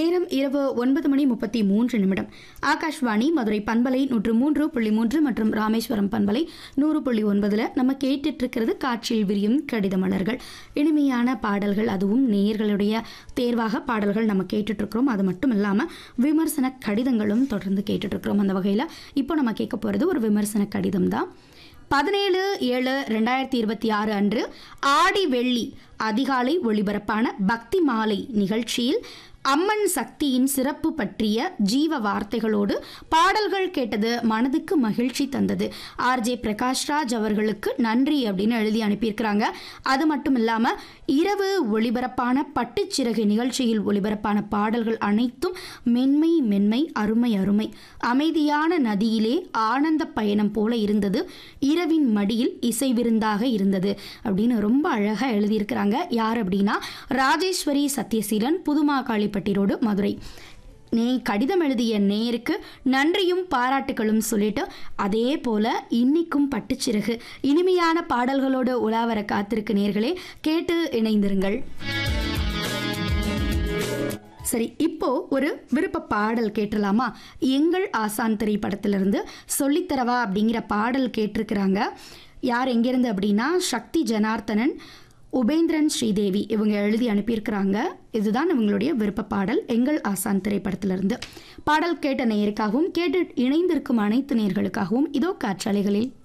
நேரம் இரவு ஒன்பது மணி முப்பத்தி மூன்று நிமிடம் ஆகாஷ்வாணி மதுரை பண்பலை நூற்று மூன்று புள்ளி மூன்று மற்றும் ராமேஸ்வரம் பண்பலை நூறு புள்ளி ஒன்பதுல நம்ம கேட்டுட்டு இருக்கிறது காற்றில் விரியும் கடித மலர்கள் இனிமையான பாடல்கள் அதுவும் நேயர்களுடைய தேர்வாக பாடல்கள் நம்ம கேட்டுட்டு இருக்கிறோம் அது மட்டும் இல்லாம விமர்சன கடிதங்களும் தொடர்ந்து கேட்டுட்டு இருக்கிறோம் அந்த வகையில இப்போ நம்ம கேட்க போறது ஒரு விமர்சன கடிதம் தான் பதினேழு ஏழு ரெண்டாயிரத்தி இருபத்தி ஆறு அன்று ஆடி வெள்ளி அதிகாலை ஒளிபரப்பான பக்தி மாலை நிகழ்ச்சியில் அம்மன் சக்தியின் சிறப்பு பற்றிய ஜீவ வார்த்தைகளோடு பாடல்கள் கேட்டது மனதுக்கு மகிழ்ச்சி தந்தது ஆர்ஜே பிரகாஷ்ராஜ் அவர்களுக்கு நன்றி அப்படின்னு எழுதி அனுப்பியிருக்கிறாங்க அது மட்டும் இல்லாமல் இரவு ஒளிபரப்பான பட்டுச்சிறகு நிகழ்ச்சியில் ஒளிபரப்பான பாடல்கள் அனைத்தும் மென்மை மென்மை அருமை அருமை அமைதியான நதியிலே ஆனந்த பயணம் போல இருந்தது இரவின் மடியில் இசை விருந்தாக இருந்தது அப்படின்னு ரொம்ப அழகாக எழுதியிருக்கிறாங்க யார் அப்படின்னா ராஜேஸ்வரி சத்யசீலன் புதுமாகாளிப்பட்டி ரோடு மதுரை நே கடிதம் எழுதிய நேருக்கு நன்றியும் பாராட்டுகளும் சொல்லிட்டு அதே போல இன்னிக்கும் பட்டுச்சிறகு இனிமையான பாடல்களோடு உலாவர காத்திருக்கு நேர்களே கேட்டு இணைந்திருங்கள் சரி இப்போ ஒரு விருப்ப பாடல் கேட்டுடலாமா எங்கள் ஆசான் திரைப்படத்திலிருந்து சொல்லித்தரவா அப்படிங்கிற பாடல் கேட்டிருக்கிறாங்க யார் எங்கேருந்து அப்படின்னா சக்தி ஜனார்த்தனன் உபேந்திரன் ஸ்ரீதேவி இவங்க எழுதி அனுப்பியிருக்கிறாங்க இதுதான் இவங்களுடைய விருப்ப பாடல் எங்கள் ஆசான் திரைப்படத்திலிருந்து பாடல் கேட்ட நேயருக்காகவும் கேட்டு இணைந்திருக்கும் அனைத்து நேர்களுக்காகவும் இதோ காற்றலைகளில்